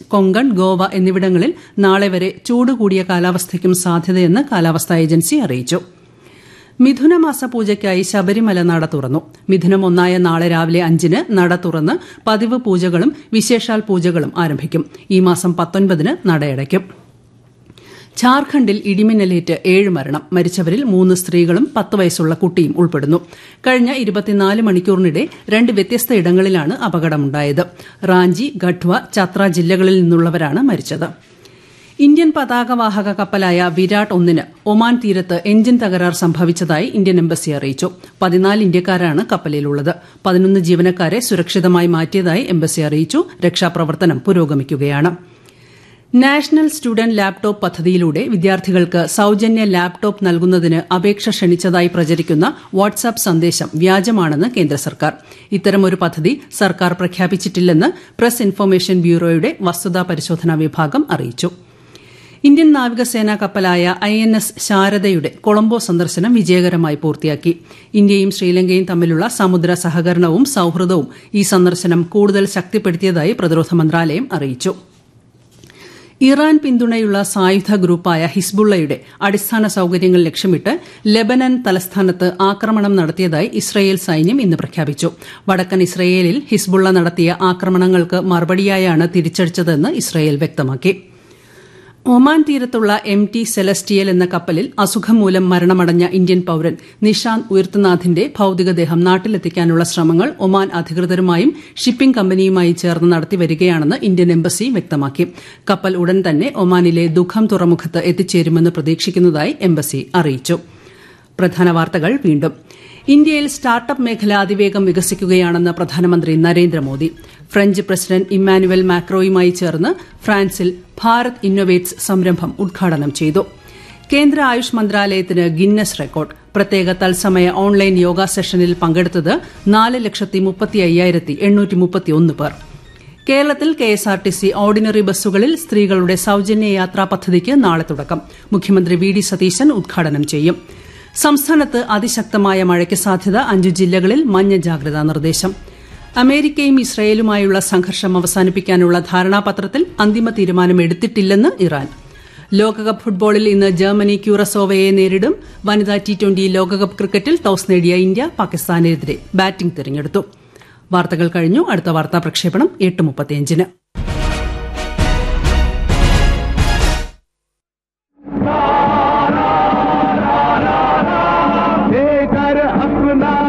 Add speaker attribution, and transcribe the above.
Speaker 1: കൊങ്കൺ ഗോവ എന്നിവിടങ്ങളിൽ നാളെ വരെ ചൂട് കൂടിയ കാലാവസ്ഥയ്ക്കും സാധ്യതയെന്ന് കാലാവസ്ഥാ ഏജൻസി അറിയിച്ചു മിഥുനമാസ പൂജയ്ക്കായി ശബരിമല നട തുറന്നു മിഥുനം ഒന്നായ നാളെ രാവിലെ അഞ്ചിന് നട തുറന്ന് പതിവ് പൂജകളും വിശേഷാൽ പൂജകളും ആരംഭിക്കും ഈ മാസം പത്തൊൻപതിന് നടയടയ്ക്കും ഝാർഖണ്ഡിൽ ഇടിമിന്നലേറ്റ് ഏഴ് മരണം മരിച്ചവരിൽ മൂന്ന് സ്ത്രീകളും പത്ത് വയസ്സുള്ള കുട്ടിയും ഉൾപ്പെടുന്നു കഴിഞ്ഞ ഇരുപത്തിനാല് മണിക്കൂറിനിടെ രണ്ട് വ്യത്യസ്ത ഇടങ്ങളിലാണ് അപകടമുണ്ടായത് റാഞ്ചി ഗഡ്വ ചത്ര ജില്ലകളിൽ നിന്നുള്ളവരാണ് മരിച്ചത് ഇന്ത്യൻ പതാകവാഹക കപ്പലായ വിരാട് ഒന്നിന് ഒമാൻ തീരത്ത് എഞ്ചിൻ തകരാർ സംഭവിച്ചതായി ഇന്ത്യൻ എംബസി അറിയിച്ചു പതിനാല് ഇന്ത്യക്കാരാണ് കപ്പലിലുള്ളത് പതിനൊന്ന് ജീവനക്കാരെ സുരക്ഷിതമായി മാറ്റിയതായി എംബസി അറിയിച്ചു രക്ഷാപ്രവർത്തനം പുരോഗമിക്കുകയാണ് നാഷണൽ സ്റ്റുഡന്റ് ലാപ്ടോപ്പ് പദ്ധതിയിലൂടെ വിദ്യാർത്ഥികൾക്ക് സൌജന്യ ലാപ്ടോപ്പ് നൽകുന്നതിന് അപേക്ഷ ക്ഷണിച്ചതായി പ്രചരിക്കുന്ന വാട്സാപ്പ് സന്ദേശം വ്യാജമാണെന്ന് കേന്ദ്ര സർക്കാർ ഇത്തരമൊരു പദ്ധതി സർക്കാർ പ്രഖ്യാപിച്ചിട്ടില്ലെന്ന് പ്രസ് ഇൻഫർമേഷൻ ബ്യൂറോയുടെ വസ്തുതാ പരിശോധനാ വിഭാഗം അറിയിച്ചു ഇന്ത്യൻ നാവികസേനാ കപ്പലായ ഐ എൻ എസ് ശാരദയുടെ കൊളംബോ സന്ദർശനം വിജയകരമായി പൂർത്തിയാക്കി ഇന്ത്യയും ശ്രീലങ്കയും തമ്മിലുള്ള സമുദ്ര സഹകരണവും സൌഹൃദവും ഈ സന്ദർശനം കൂടുതൽ ശക്തിപ്പെടുത്തിയതായി പ്രതിരോധ മന്ത്രാലയം അറിയിച്ചു ഇറാൻ പിന്തുണയുള്ള സായുധ ഗ്രൂപ്പായ ഹിസ്ബുള്ളയുടെ അടിസ്ഥാന സൌകര്യങ്ങൾ ലക്ഷ്യമിട്ട് ലെബനൻ തലസ്ഥാനത്ത് ആക്രമണം നടത്തിയതായി ഇസ്രയേൽ സൈന്യം ഇന്ന് പ്രഖ്യാപിച്ചു വടക്കൻ ഇസ്രയേലിൽ ഹിസ്ബുള്ള നടത്തിയ ആക്രമണങ്ങൾക്ക് മറുപടിയായാണ് തിരിച്ചടിച്ചതെന്ന് ഇസ്രയേൽ വ്യക്തമാക്കി ഒമാൻ തീരത്തുള്ള എം ടി സെലസ്റ്റിയൽ എന്ന കപ്പലിൽ അസുഖം മൂലം മരണമടഞ്ഞ ഇന്ത്യൻ പൌരൻ നിഷാന്ത് ഉയർത്തുനാഥിന്റെ ഭൌതികദേഹം നാട്ടിലെത്തിക്കാനുള്ള ശ്രമങ്ങൾ ഒമാൻ അധികൃതരുമായും ഷിപ്പിംഗ് കമ്പനിയുമായി ചേർന്ന് നടത്തിവരികയാണെന്ന് ഇന്ത്യൻ എംബസി വ്യക്തമാക്കി കപ്പൽ ഉടൻ തന്നെ ഒമാനിലെ ദുഃഖം തുറമുഖത്ത് എത്തിച്ചേരുമെന്ന് പ്രതീക്ഷിക്കുന്നതായി എംബസി അറിയിച്ചു പ്രധാന വാർത്തകൾ വീണ്ടും ഇന്ത്യയിൽ സ്റ്റാർട്ടപ്പ് മേഖല അതിവേഗം വികസിക്കുകയാണെന്ന് പ്രധാനമന്ത്രി നരേന്ദ്രമോദി ഫ്രഞ്ച് പ്രസിഡന്റ് ഇമ്മാനുവൽ മാക്രോയുമായി ചേർന്ന് ഫ്രാൻസിൽ ഭാരത് ഇന്നൊവേറ്റ്സ് സംരംഭം ഉദ്ഘാടനം ചെയ്തു കേന്ദ്ര ആയുഷ് മന്ത്രാലയത്തിന് ഗിന്നസ് റെക്കോർഡ് പ്രത്യേക തത്സമയ ഓൺലൈൻ യോഗ സെഷനിൽ പങ്കെടുത്തത് നാല് ലക്ഷത്തി മുപ്പത്തി അയ്യായിരത്തി എണ്ണൂറ്റി മുപ്പത്തിയൊന്ന് പേർ കേരളത്തിൽ K S R T C ordinary ബസ്സുകളിൽ സ്ത്രീകളുടെ സൌജന്യ യാത്രാ പദ്ധതിക്ക് നാളെ തുടക്കം മുഖ്യമന്ത്രി വി ഡി സതീശൻ ഉദ്ഘാടനം ചെയ്യും സംസ്ഥാനത്ത് അതിശക്തമായ മഴയ്ക്ക് സാധ്യത അഞ്ചു ജില്ലകളിൽ മഞ്ഞ ജാഗ്രതാ നിർദ്ദേശം അമേരിക്കയും ഇസ്രയേലുമായുള്ള സംഘർഷം അവസാനിപ്പിക്കാനുള്ള ധാരണാപത്രത്തിൽ അന്തിമ തീരുമാനം എടുത്തിട്ടില്ലെന്ന് ഇറാൻ ലോകകപ്പ് ഫുട്ബോളിൽ ഇന്ന് ജർമ്മനി ക്യൂറസോവയെ നേരിടും വനിതാ ടി ട്വന്റി ലോകകപ്പ് ക്രിക്കറ്റിൽ ടോസ് നേടിയ ഇന്ത്യ പാകിസ്ഥാനെതിരെ ബാറ്റിംഗ് തിരഞ്ഞെടുത്തു വാർത്തകൾ കഴിഞ്ഞു അടുത്ത വാർത്താ പ്രക്ഷേപണം എട്ട് മുപ്പത്തിയഞ്ചിന്